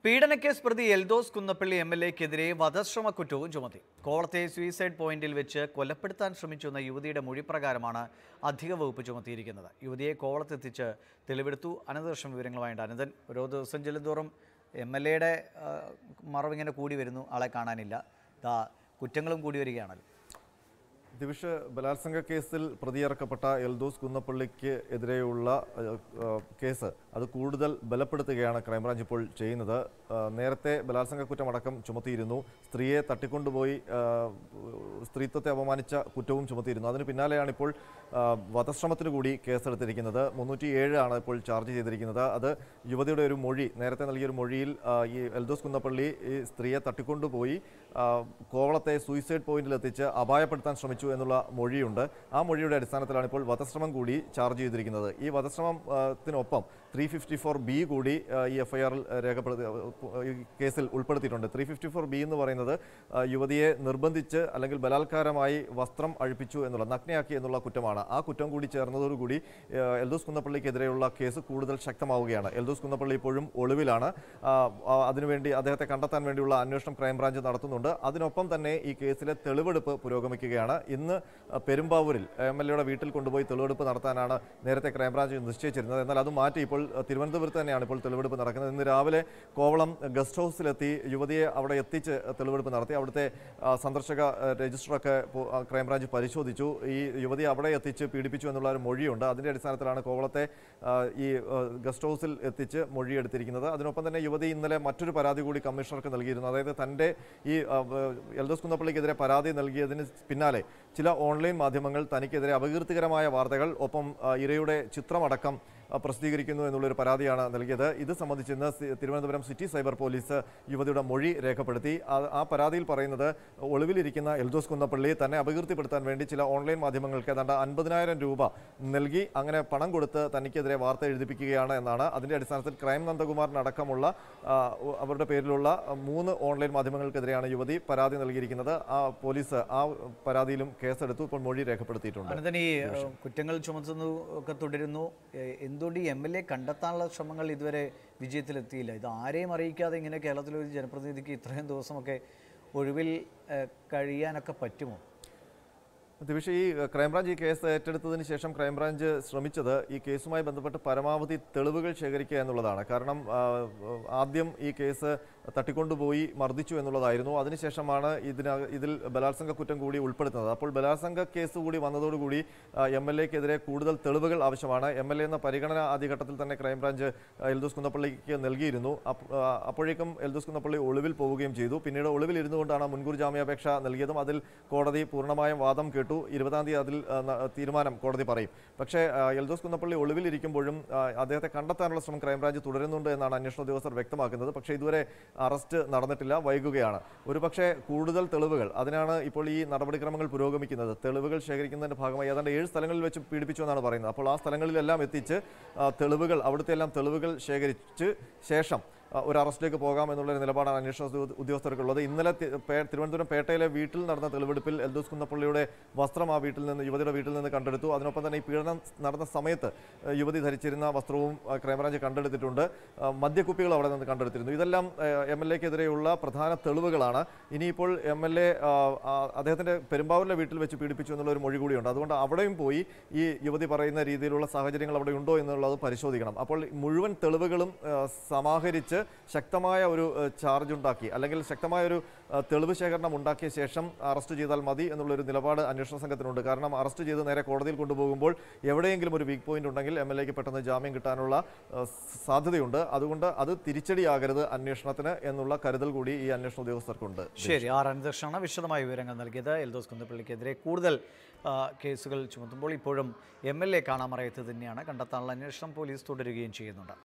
പീഡനക്കേസ് പ്രതി Eldhose Kunnappilly M L എക്കെതിരെ വധശ്രമ കുറ്റവും ചുമത്തി കോളത്തെ സൂയിസൈഡ് പോയിന്റിൽ വെച്ച് കൊലപ്പെടുത്താൻ ശ്രമിച്ചെന്ന യുവതിയുടെ മൊഴിപ്രകാരമാണ് അധിക വകുപ്പ് ചുമത്തിയിരിക്കുന്നത് യുവതിയെ കോളത്തെത്തിച്ച് തെളിവെടുത്തു അനന്തവർഷം വിവരങ്ങളുമായിട്ട് അനന്തൻ ഓരോ ദിവസം ചെല്ലുന്തോറും എം എൽ എയുടെ മറവിങ്ങനെ കൂടി വരുന്നു ആളെ കാണാനില്ല ദാ കുറ്റങ്ങളും കൂടി വരികയാണല്ലോ ദിവിഷ് ബലാത്സംഗ കേസിൽ പ്രതിയിറക്കപ്പെട്ട എൽദോസ് കുന്നപ്പള്ളിക്ക് എതിരെയുള്ള ഏഹ്, ഏഹ്, കേസ് അത് കൂടുതൽ ബലപ്പെടുത്തുകയാണ് ക്രൈംബ്രാഞ്ച് ഇപ്പോൾ ചെയ്യുന്നത് ഏഹ്, നേരത്തെ ബലാത്സംഗ കുറ്റമടക്കം ചുമത്തിയിരുന്നു സ്ത്രീയെ തട്ടിക്കൊണ്ടുപോയി ഏഹ്, സ്ത്രീത്വത്തെ അപമാനിച്ച കുറ്റവും ചുമത്തിയിരുന്നു അതിന് പിന്നാലെയാണ് ഇപ്പോൾ ഏഹ്, വധശ്രമത്തിന് കൂടി കേസെടുത്തിരിക്കുന്നത് മുന്നൂറ്റി ഏഴ് ആണ് ഇപ്പോൾ ചാർജ് ചെയ്തിരിക്കുന്നത് അത് യുവതിയുടെ ഒരു മൊഴി നേരത്തെ നൽകിയൊരു മൊഴിയിൽ ഏഹ്, ഈ എൽദോസ് കുന്നപ്പള്ളി ഈ സ്ത്രീയെ തട്ടിക്കൊണ്ടുപോയി ഏഹ്, കോവളത്തെ സൂയിസൈഡ് പോയിന്റിൽ എത്തിച്ച് അപായപ്പെടുത്താൻ ശ്രമിച്ചു എന്നുള്ള മൊഴിയുണ്ട് ആ മൊഴിയുടെ അടിസ്ഥാനത്തിലാണ് ഇപ്പോൾ വധശ്രമം കൂടി ചാർജ് ചെയ്തിരിക്കുന്നത് ഈ വധശ്രമത്തിനൊപ്പം ത്രീ ഫിഫ്റ്റി ഫോർ ബി കൂടി ആ, ഈ എഫ്ഐആറിൽ രേഖപ്പെടുത്തി ഈ കേസിൽ ഉൾപ്പെടുത്തിയിട്ടുണ്ട് ത്രീ ഫിഫ്റ്റി ഫോർ ബി എന്ന് പറയുന്നത് ആ, യുവതിയെ നിർബന്ധിച്ച് അല്ലെങ്കിൽ ബലാത്കാരമായി വസ്ത്രം അഴിപ്പിച്ചു എന്നുള്ള നഗ്നയാക്കി എന്നുള്ള കുറ്റമാണ് ആ കുറ്റം കൂടി ചേർന്നതോടുകൂടി ആ, എൽദോസ് കുന്നപ്പള്ളിക്കെതിരെയുള്ള കേസ് കൂടുതൽ ശക്തമാവുകയാണ് എൽദോസ് കുന്നപ്പള്ളി ഇപ്പോഴും ഒളിവിലാണ് ആ, ആ, അതിനുവേണ്ടി അദ്ദേഹത്തെ കണ്ടെത്താൻ വേണ്ടിയുള്ള അന്വേഷണം ക്രൈംബ്രാഞ്ച് നടത്തുന്നുണ്ട് അതിനൊപ്പം തന്നെ ഈ കേസിലെ തെളിവെടുപ്പ് പുരോഗമിക്കുകയാണ് ഇന്ന് ആ, പെരുമ്പാവൂരിൽ എം എൽ എയുടെ വീട്ടിൽ കൊണ്ടുപോയി തെളിവെടുപ്പ് നടത്താനാണ് നേരത്തെ ക്രൈംബ്രാഞ്ച് നിശ്ചയിച്ചിരുന്നത് എന്നാൽ അത് മാറ്റി ഇപ്പോൾ ആ, തിരുവനന്തപുരത്ത് തന്നെയാണ് ഇപ്പോൾ തെളിവെടുപ്പ് നടക്കുന്നത് ഇന്ന് രാവിലെ കോവളം ഗസ്റ്റ് ഹൗസിലെത്തി യുവതിയെ അവിടെ എത്തിച്ച് തെളിവെടുപ്പ് നടത്തി അവിടുത്തെ ആ, സന്ദർശക ആ, രജിസ്റ്ററൊക്കെ പോ- ആ, ക്രൈംബ്രാഞ്ച് പരിശോധിച്ചു ഈ യുവതി അവിടെ എത്തിച്ച് പീഡിപ്പിച്ചു എന്നുള്ള ഒരു മൊഴിയുണ്ട് അതിൻ്റെ അടിസ്ഥാനത്തിലാണ് കോവളത്തെ ആ, ഈ ആ, ഗസ്റ്റ് ഹൗസിൽ എത്തിച്ച് മൊഴിയെടുത്തിരിക്കുന്നത് അതിനൊപ്പം തന്നെ യുവതി ഇന്നലെ മറ്റൊരു പരാതി കൂടി കമ്മീഷണർക്ക് നൽകിയിരുന്നു അതായത് തൻ്റെ ഈ ആ, എൽദോസ് കുന്നപ്പള്ളിക്കെതിരെ പരാതി നൽകിയതിന് പിന്നാലെ ചില ഓൺലൈൻ മാധ്യമങ്ങൾ തനിക്കെതിരെ അപകീർത്തികരമായ വാർത്തകൾ ഒപ്പം ആ, ഇരയുടെ ചിത്രമടക്കം ആ, പ്രസിദ്ധീകരിക്കുന്നു എന്നുള്ളൊരു പരാതിയാണ് നൽകിയത് ഇത് സംബന്ധിച്ച് ഇന്ന് സി- തിരുവനന്തപുരം സിറ്റി സൈബർ പോലീസ് യുവതിയുടെ മൊഴി രേഖപ്പെടുത്തി ആ- ആ പരാതിയിൽ പറയുന്നത് ഒളിവിലിരിക്കുന്ന എൽദോസ് കുന്നപ്പള്ളി തന്നെ അപകീർത്തിപ്പെടുത്താൻ വേണ്ടി ചില ഓൺലൈൻ മാധ്യമങ്ങൾക്ക് ഏതാണ്ട് അൻപതിനായിരം രൂപ നൽകി അങ്ങനെ പണം കൊടുത്ത് തനിക്കെതിരെ വാർത്ത എഴുതിപ്പിക്കുകയാണ് എന്നാണ് അതിൻ്റെ അടിസ്ഥാനത്തിൽ ക്രൈം നന്ദകുമാറിനടക്കമുള്ള ആ, ഉ- അവരുടെ പേരിലുള്ള മൂന്ന് ഓൺലൈൻ മാധ്യമങ്ങൾക്കെതിരെയാണ് യുവതി പരാതി നൽകിയിരിക്കുന്നത് ആ പോലീസ് ആ പരാതിയിലും കേസെടുത്തു ഇപ്പോൾ മൊഴി രേഖപ്പെടുത്തിയിട്ടുണ്ട് അനന്തൻ ഈ ഏഹ്, കുറ്റങ്ങൾ ചുമത്തുന്നു ഒക്കെ തുടരുന്നു ഏഹ്, എന്തുകൊണ്ട് ഈ എം എൽ എ കണ്ടെത്താനുള്ള ശ്രമങ്ങൾ ഇതുവരെ വിജയത്തിലെത്തിയില്ല ഇത് ആരെയും അറിയിക്കാതെ ഇങ്ങനെ കേരളത്തിലെ ഒരു ജനപ്രതിനിധിക്ക് ഇത്രയും ദിവസമൊക്കെ ഒഴിവിൽ ഏഹ്, കഴിയാനൊക്കെ പറ്റുമോ ദിവിഷ ഈ ക്രൈംബ്രാഞ്ച് ഈ കേസ് ഏറ്റെടുത്തതിന് ശേഷം ക്രൈംബ്രാഞ്ച് ശ്രമിച്ചത് ഈ കേസുമായി ബന്ധപ്പെട്ട് പരമാവധി തെളിവുകൾ ശേഖരിക്കുക എന്നുള്ളതാണ് കാരണം ആ, ആദ്യം ഈ കേസ് തട്ടിക്കൊണ്ടുപോയി മർദ്ദിച്ചു എന്നുള്ളതായിരുന്നു അതിനുശേഷമാണ് ഇതിന ഇതിൽ ബലാത്സംഗ കുറ്റം കൂടി ഉൾപ്പെടുത്തുന്നത് അപ്പോൾ ബലാത്സംഗ കേസ് കൂടി വന്നതോടുകൂടി എം എൽ എക്കെതിരെ കൂടുതൽ തെളിവുകൾ ആവശ്യമാണ് എം എൽ എ എന്ന പരിഗണന ആദ്യഘട്ടത്തിൽ തന്നെ ക്രൈംബ്രാഞ്ച് ആ, എൽദോസ് കുന്നപ്പള്ളിക്ക് നൽകിയിരുന്നു അപ്പ- ആ, അപ്പോഴേക്കും എൽദോസ് കുന്നപ്പള്ളി ഒളിവിൽ പോവുകയും ചെയ്തു പിന്നീട് ഒളിവിൽ ഇരുന്നുകൊണ്ടാണ് മുൻകൂർ ജാമ്യാപേക്ഷ നൽകിയതും അതിൽ കോടതി പൂർണ്ണമായും വാദം കേട്ടു ഇരുപതാം തീയതി അതിൽ ആ, ന- തീരുമാനം കോടതി പറയും പക്ഷേ ആ, എൽദോസ് കുന്നപ്പള്ളി ഒളിവിലിരിക്കുമ്പോഴും ആ, അദ്ദേഹത്തെ കണ്ടെത്താനുള്ള ശ്രമം ക്രൈംബ്രാഞ്ച് തുടരുന്നുണ്ട് എന്നാണ് അന്വേഷണ ഉദ്യോഗസ്ഥർ വ്യക്തമാക്കുന്നത് പക്ഷേ ഇതുവരെ അറസ്റ്റ് നടന്നിട്ടില്ല വൈകുകയാണ് ഒരുപക്ഷേ കൂടുതൽ തെളിവുകൾ അതിനാണ് ഇപ്പോൾ ഈ നടപടിക്രമങ്ങൾ പുരോഗമിക്കുന്നത് തെളിവുകൾ ശേഖരിക്കുന്നതിന്റെ ഭാഗമായി ഏതാണ്ട് ഏഴ് സ്ഥലങ്ങളിൽ വെച്ച് പീഡിപ്പിച്ചു എന്നാണ് പറയുന്നത് അപ്പോൾ ആ സ്ഥലങ്ങളിലെല്ലാം എത്തിച്ച് ആ, തെളിവുകൾ അവിടുത്തെ എല്ലാം തെളിവുകൾ ശേഖരിച്ച് ശേഷം ആ, ഒരു അറസ്റ്റിലേക്ക് പോകാം എന്നുള്ളൊരു നിലപാടാണ് അന്വേഷണ ഉദ്യോ- ഉദ്യോഗസ്ഥർക്കുള്ളത് ഇന്നലെ തി- പേ- തിരുവനന്തപുരം പേട്ടയിലെ വീട്ടിൽ നടന്ന തെളിവെടുപ്പിൽ എൽദോസ് കുന്നപ്പള്ളിയുടെ വസ്ത്രം ആ വീട്ടിൽ നിന്ന് യുവതിയുടെ വീട്ടിൽ നിന്ന് കണ്ടെടുത്തു അതിനൊപ്പം തന്നെ ഈ പീഡനം നടന്ന സമയത്ത് ആ, യുവതി ധരിച്ചിരുന്ന വസ്ത്രവും ആ, ക്രൈംബ്രാഞ്ച് കണ്ടെടുത്തിട്ടുണ്ട് ആ, മദ്യക്കുപ്പികൾ അവിടെ നിന്ന് കണ്ടെടുത്തിരുന്നു ഇതെല്ലാം എം എൽ എക്കെതിരെയുള്ള പ്രധാന തെളിവുകളാണ് ഇനിയിപ്പോൾ എം എൽ എ അദ്ദേഹത്തിൻ്റെ പെരുമ്പാവൂരിലെ വീട്ടിൽ വെച്ച് പീഡിപ്പിച്ചു എന്നുള്ള ഒരു മൊഴി കൂടിയുണ്ട് അതുകൊണ്ട് അവിടെയും പോയി ഈ യുവതി പറയുന്ന രീതിയിലുള്ള സാഹചര്യങ്ങൾ അവിടെ ഉണ്ടോ എന്നുള്ളത് പരിശോധിക്കണം അപ്പോൾ മുഴുവൻ തെളിവുകളും ആ, സമാഹരിച്ച് ശക്തമായ ഒരു ആ, ചാർജ് ഉണ്ടാക്കി അല്ലെങ്കിൽ ശക്തമായ ഒരു ആ, തെളിവ് ശേഖരണം ഉണ്ടാക്കിയ ശേഷം അറസ്റ്റ് ചെയ്താൽ മതി എന്നുള്ളൊരു നിലപാട് അന്വേഷണ സംഘത്തിനുണ്ട് കാരണം അറസ്റ്റ് ചെയ്ത് നേരെ കോടതിയിൽ കൊണ്ടുപോകുമ്പോൾ എവിടെയെങ്കിലും ഒരു വീക്ക് പോയിന്റ് ഉണ്ടെങ്കിൽ എം എൽ എക്ക് പെട്ടെന്ന് ജാമ്യം കിട്ടാനുള്ള ആ, സാധ്യതയുണ്ട് അതുകൊണ്ട് അത് തിരിച്ചടിയാകരുത് അന്വേഷണത്തിന് എന്നുള്ള കരുതൽ കൂടി ഈ അന്വേഷണ ഉദ്യോഗസ്ഥർക്കുണ്ട് ശരി ആർ അനന്തകൃഷ്ണനാണ് വിശദമായ വിവരങ്ങൾ നൽകിയത് എൽദോസ് കുന്നപ്പള്ളിക്കെതിരെ കൂടുതൽ ആ, കേസുകൾ ചുമത്തുമ്പോൾ ഇപ്പോഴും എം എൽ എ കാണാമറയത്ത് തന്നെയാണ് കണ്ടെത്താനുള്ള അന്വേഷണം പോലീസ് തുടരുകയും ചെയ്യുന്നുണ്ട്